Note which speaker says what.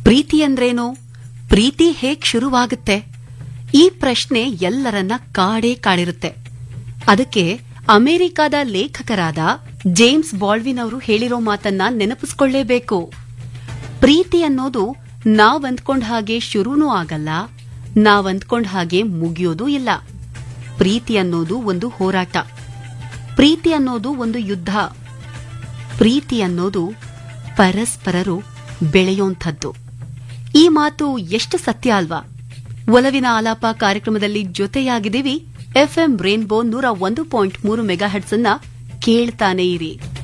Speaker 1: ಪ್ರೀತಿ ಅಂದ್ರೇನು ಪ್ರೀತಿ ಹೇಗ್ ಶುರುವಾಗುತ್ತೆ ಈ ಪ್ರಶ್ನೆ ಎಲ್ಲರನ್ನ ಕಾಡೇ ಕಾಡಿರುತ್ತೆ ಅದಕ್ಕೆ ಅಮೆರಿಕದ ಲೇಖಕರಾದ ಜೇಮ್ಸ್ ಬಾಲ್ವಿನ್ ಅವರು ಹೇಳಿರೋ ಮಾತನ್ನ ನೆನಪಿಸ್ಕೊಳ್ಳೇಬೇಕು ಪ್ರೀತಿ ಅನ್ನೋದು ನಾವಂದ್ಕೊಂಡ್ ಹಾಗೆ ಶುರುನೂ ಆಗಲ್ಲ ನಾವಂದ್ಕೊಂಡ್ ಹಾಗೆ ಮುಗಿಯೋದೂ ಇಲ್ಲ ಪ್ರೀತಿ ಅನ್ನೋದು ಒಂದು ಹೋರಾಟ ಪ್ರೀತಿ ಅನ್ನೋದು ಒಂದು ಯುದ್ಧ ಪ್ರೀತಿ ಅನ್ನೋದು ಪರಸ್ಪರರು ಬೆಳೆಯೋಂಥದ್ದು ಈ ಮಾತು ಎಷ್ಟು ಸತ್ಯ ಅಲ್ವಾ ಒಲವಿನ ಆಲಾಪ ಕಾರ್ಯಕ್ರಮದಲ್ಲಿ ಜೊತೆಯಾಗಿದ್ದೀವಿ ಎಫ್ಎಂ ರೇನ್ಬೋ ನೂರ ಒಂದು ಪಾಯಿಂಟ್ ಮೂರು ಮೆಗಾಹೆಟ್ಸ್ ಅನ್ನ ಕೇಳ್ತಾನೆ ಇರಿ